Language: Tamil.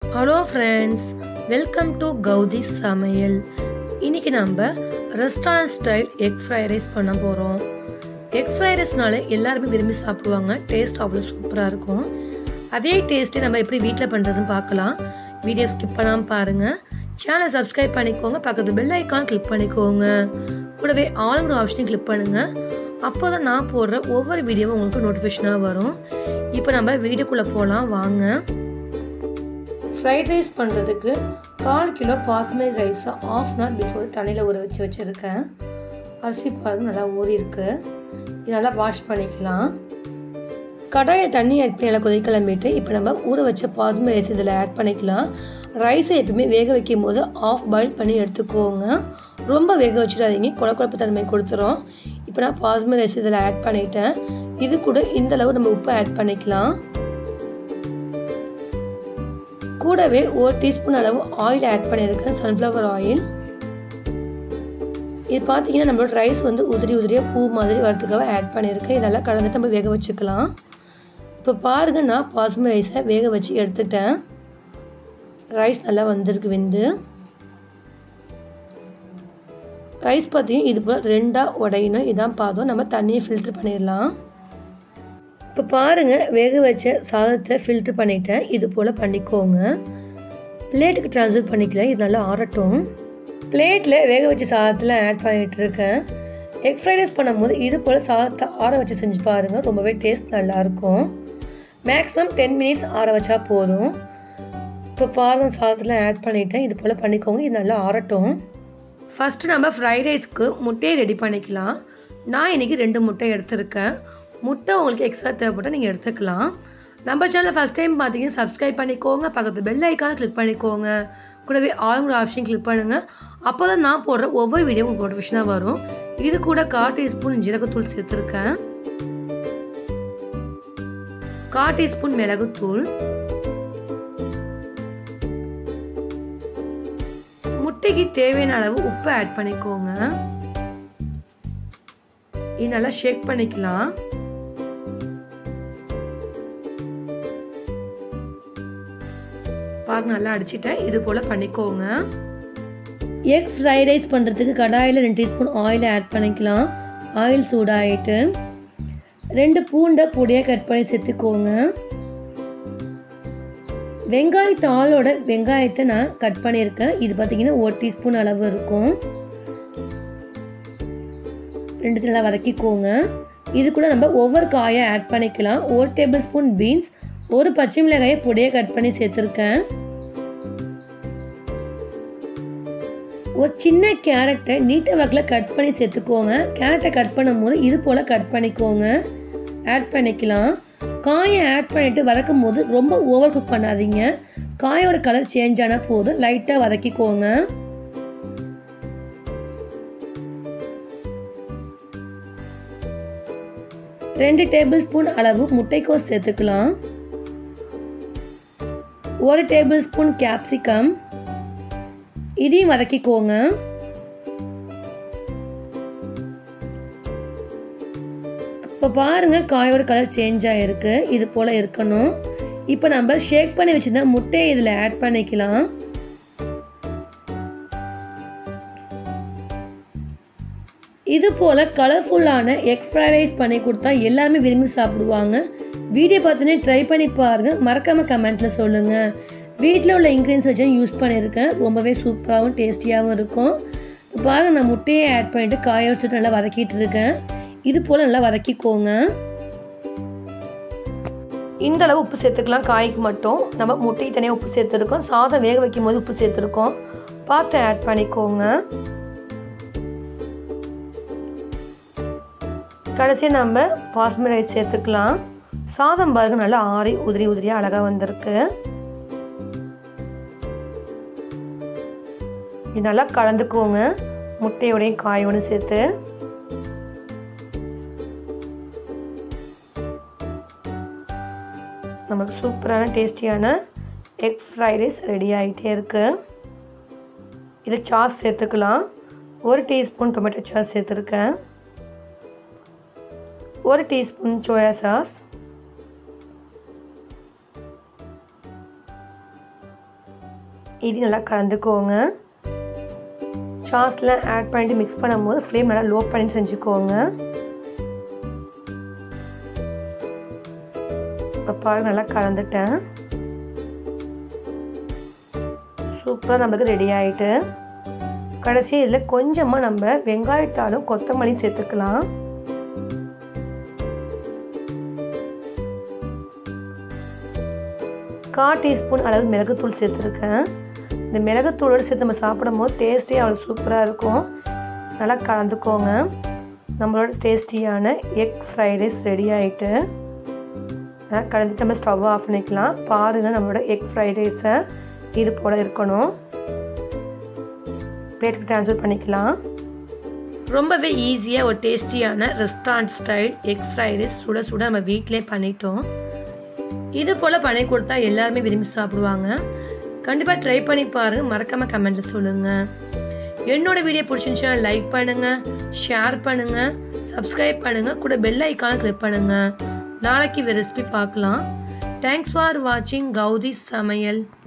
hello friends welcome to Gowthi சமையல் இன்னைக்கு நம்ம restaurant style egg fried rice பண்ண போகிறோம் எக் ஃப்ரைட் ரைஸ்னால எல்லாருமே விரும்பி சாப்பிடுவாங்க டேஸ்ட் அவ்வளோ சூப்பராக இருக்கும் அதே டேஸ்ட்டை நம்ம எப்படி வீட்டில் பண்ணுறதுன்னு பார்க்கலாம் வீடியோ ஸ்கிப் பண்ணாமல் பாருங்கள் சேனலை சப்ஸ்கிரைப் பண்ணிக்கோங்க பக்கத்து பெல் ஐக்கான் கிளிக் பண்ணிக்கோங்க கூடவே ஆளுங்கிற ஆப்ஷனையும் கிளிக் பண்ணுங்கள் அப்போ தான் நான் போடுற ஒவ்வொரு வீடியோவும் உங்களுக்கு நோட்டிஃபிகேஷனாக வரும் இப்போ நம்ம வீடியோக்குள்ளே போகலாம் வாங்க ஃப்ரைட் ரைஸ் பண்ணுறதுக்கு கால் கிலோ பாஸ்மதி ரைஸை ஆஃப் அன் ஹவர் பிஃபோர் தண்ணியில் ஊற வச்சு வச்சுருக்கேன் அரிசி பாருங்க நல்லா ஊறி இருக்கு இது நல்லா வாஷ் பண்ணிக்கலாம் கடாயில் தண்ணி ஆட் பண்ணி நல்லா கொதிக்க கிளம்பிட்டு இப்போ நம்ம ஊற வச்ச பாஸ்மதி ரைஸ் இதில் ஆட் பண்ணிக்கலாம் ரைஸை எப்பயுமே வேக வைக்கும் போது ஆஃப் பாயில் பண்ணி எடுத்துக்கோங்க ரொம்ப வேக வச்சிடாதீங்க குழ குழப்பு தன்மை கொடுத்துரும் இப்போ நான் பாஸ்மதி ரைஸ் இதில் ஆட் பண்ணிட்டேன் இது கூட இந்த அளவு நம்ம உப்பு ஆட் பண்ணிக்கலாம் கூடவே ஒரு டீஸ்பூன் அளவு ஆயில் ஆட் பண்ணியிருக்கேன் சன்ஃப்ளவர் ஆயில் இது பார்த்தீங்கன்னா நம்மளோட ரைஸ் வந்து உதிரி உதிரியாக பூ மாதிரி வரதுக்காக ஆட் பண்ணியிருக்கேன் இதெல்லாம் கலந்துட்டு நம்ம வேக வச்சுக்கலாம் இப்போ பாருங்கள் நான் பாஸ்மதி ரைஸை வேக வச்சு எடுத்துட்டேன் ரைஸ் நல்லா வந்திருக்கு வெந்து ரைஸ் பார்த்தீங்கன்னா இது போல் ரெண்டாக உடையணும் இதான் பாதம் நம்ம தண்ணியை ஃபில்ட்ரு பண்ணிடலாம் இப்போ பாருங்கள் வேக வச்ச சாதத்தை ஃபில்ட்ரு பண்ணிட்டேன் இது போல் பண்ணிக்கோங்க பிளேட்டுக்கு ட்ரான்ஸ்ஃபர் பண்ணிக்கிறேன் இது நல்லா ஆறட்டும் பிளேட்டில் வேக வச்ச சாதத்தில் ஆட் பண்ணிகிட்டு இருக்கேன் எக் ஃப்ரைட் ரைஸ் பண்ணும்போது இது போல் சாதத்தை ஆற வச்சு செஞ்சு பாருங்கள் ரொம்பவே டேஸ்ட் நல்லாயிருக்கும் மேக்ஸிமம் டென் மினிட்ஸ் ஆற வச்சா போதும் இப்போ பாருங்கள் சாதத்தில் ஆட் பண்ணிவிட்டேன் இது போல் பண்ணிக்கோங்க இது நல்லா ஆறட்டும் ஃபஸ்ட்டு நம்ம ஃப்ரைட் ரைஸ்க்கு முட்டையை ரெடி பண்ணிக்கலாம் நான் இன்றைக்கி ரெண்டு முட்டை எடுத்திருக்கேன் முட்டை உங்களுக்கு எக்ஸ்ட்ரா தேவைப்பட்டால் நீங்கள் எடுத்துக்கலாம் நம்ம சேனலை ஃபஸ்ட் டைம் பார்த்தீங்கன்னா சப்ஸ்கிரைப் பண்ணிக்கோங்க பக்கத்து பெல் ஐக்கான கிளிக் பண்ணிக்கோங்க கூடவே ஆளுங்கிற ஆப்ஷன் கிளிக் பண்ணுங்கள் அப்போ தான் நான் போடுற ஒவ்வொரு வீடியோ உங்களுக்கு நோட்டிஃபிகேஷனாக வரும் இது கூட கால் டீஸ்பூன் ஜீரகத்தூள் சேர்த்துருக்கேன் கால் டீஸ்பூன் மிளகுத்தூள் முட்டைக்கு தேவையான அளவு உப்பு ஆட் பண்ணிக்கோங்க இது நல்லா ஷேக் பண்ணிக்கலாம் பாருங்க நல்லா அடிச்சிட்டேன் இது போல் பண்ணிக்கோங்க எக் ஃப்ரைட் ரைஸ் பண்ணுறதுக்கு கடாயில் ரெண்டு டீஸ்பூன் ஆயில் ஆட் பண்ணிக்கலாம் ஆயில் சூடாகிட்டு ரெண்டு பூண்டை பொடியாக கட் பண்ணி சேர்த்துக்கோங்க வெங்காயத்தாளோட வெங்காயத்தை நான் கட் பண்ணியிருக்கேன் இது பார்த்தீங்கன்னா ஒரு டீஸ்பூன் அளவு இருக்கும் ரெண்டு நல்லா வதக்கிக்கோங்க இது கூட நம்ம ஒவ்வொரு காயை ஆட் பண்ணிக்கலாம் ஒரு டேபிள் ஸ்பூன் பீன்ஸ் ஒரு பச்சை மிளகாயை பொடியை கட் பண்ணி சேர்த்துருக்கேன் ஒரு சின்ன கேரட்டை நீட்ட வாக்கில் கட் பண்ணி சேர்த்துக்கோங்க கேரட்டை கட் பண்ணும்போது இது போல் கட் பண்ணிக்கோங்க ஆட் பண்ணிக்கலாம் காயை ஆட் பண்ணிவிட்டு வதக்கும் போது ரொம்ப ஓவர் குக் பண்ணாதீங்க காயோட கலர் சேஞ்ச் ஆனால் போதும் லைட்டாக வதக்கிக்கோங்க ரெண்டு டேபிள் ஸ்பூன் அளவு முட்டைக்கோஸ் சேர்த்துக்கலாம் ஒரு டேபிள் ஸ்பூன் கேப்சிகம் இதையும் வதக்கிக்கோங்க இப்போ பாருங்கள் காயோட கலர் சேஞ்ச் ஆகிருக்கு இது போல் இருக்கணும் இப்போ நம்ம ஷேக் பண்ணி வச்சுருந்த முட்டையை இதில் ஆட் பண்ணிக்கலாம் இது போல் கலர்ஃபுல்லான எக் ஃப்ரைட் ரைஸ் பண்ணி கொடுத்தா எல்லாருமே விரும்பி சாப்பிடுவாங்க வீடியோ பார்த்துனே ட்ரை பண்ணி பாருங்கள் மறக்காமல் கமெண்ட்டில் சொல்லுங்கள் வீட்டில் உள்ள இன்க்ரீடியன்ஸ் வச்சு யூஸ் பண்ணியிருக்கேன் ரொம்பவே சூப்பராகவும் டேஸ்டியாகவும் இருக்கும் பாருங்கள் நான் முட்டையை ஆட் பண்ணிவிட்டு காய வச்சுட்டு நல்லா வதக்கிட்டு இருக்கேன் இது போல் நல்லா வதக்கிக்கோங்க இந்த அளவு உப்பு சேர்த்துக்கலாம் காய்க்கு மட்டும் நம்ம முட்டைக்கு தனியாக உப்பு சேர்த்துருக்கோம் சாதம் வேக வைக்கும் போது உப்பு சேர்த்துருக்கோம் பார்த்து ஆட் பண்ணிக்கோங்க கடைசியாக நம்ம பாஸ்மதி ரைஸ் சேர்த்துக்கலாம் சாதம் பாருங்க நல்லா ஆறி உதிரி உதிரியாக அழகாக வந்திருக்கு இது நல்லா கலந்துக்கோங்க முட்டையோடையும் காயோடையும் சேர்த்து நமக்கு சூப்பரான டேஸ்டியான எக் ஃப்ரைட் ரைஸ் ரெடி ஆகிட்டே இருக்குது இது சாஸ் சேர்த்துக்கலாம் ஒரு டீஸ்பூன் டொமேட்டோ சாஸ் சேர்த்துருக்கேன் ஒரு டீஸ்பூன் சோயா சாஸ் இது நல்லா கலந்துக்கோங்க சாஸ்லாம் ஆட் பண்ணிட்டு மிக்ஸ் பண்ணும்போது ஃப்ளேம் நல்லா லோ பண்ணி செஞ்சுக்கோங்க இப்போ பாருங்க நல்லா கலந்துட்டேன் சூப்பராக நம்மளுக்கு ரெடி ஆகிட்டு கடைசி இதில் கொஞ்சமாக நம்ம வெங்காயத்தாலும் கொத்தமல்லியும் சேர்த்துக்கலாம் கால் டீஸ்பூன் அளவு மிளகுத்தூள் சேர்த்துருக்கேன் இந்த மிளகுத்தூளோடு சேர்த்து நம்ம சாப்பிடும் போது டேஸ்ட்டே அவ்வளோ சூப்பராக இருக்கும் நல்லா கலந்துக்கோங்க நம்மளோட டேஸ்டியான எக் ஃப்ரைட் ரைஸ் ரெடி ஆகிட்டு கலந்துட்டு நம்ம ஸ்டவ் ஆஃப் பண்ணிக்கலாம் பாருங்கள் நம்மளோட எக் ஃப்ரைட் ரைஸை இது போல் இருக்கணும் பிளேட்டுக்கு ட்ரான்ஸ்ஃபர் பண்ணிக்கலாம் ரொம்பவே ஈஸியாக ஒரு டேஸ்டியான restaurant style egg fried rice சுட சுட நம்ம வீட்டிலே பண்ணிட்டோம் இது போல் பண்ணி கொடுத்தா எல்லாருமே விரும்பி சாப்பிடுவாங்க கண்டிப்பாக ட்ரை பண்ணி பாருங்கள் மறக்காமல் கமெண்ட்டில் சொல்லுங்கள் என்னோட வீடியோ பிடிச்சிருந்துச்சா லைக் பண்ணுங்கள் ஷேர் பண்ணுங்கள் சப்ஸ்கிரைப் பண்ணுங்கள் கூட பெல் ஐக்கானை கிளிக் பண்ணுங்கள் நாளைக்கு ரெசிபி பார்க்கலாம் தேங்க்ஸ் ஃபார் வாட்சிங் கௌதி சமையல்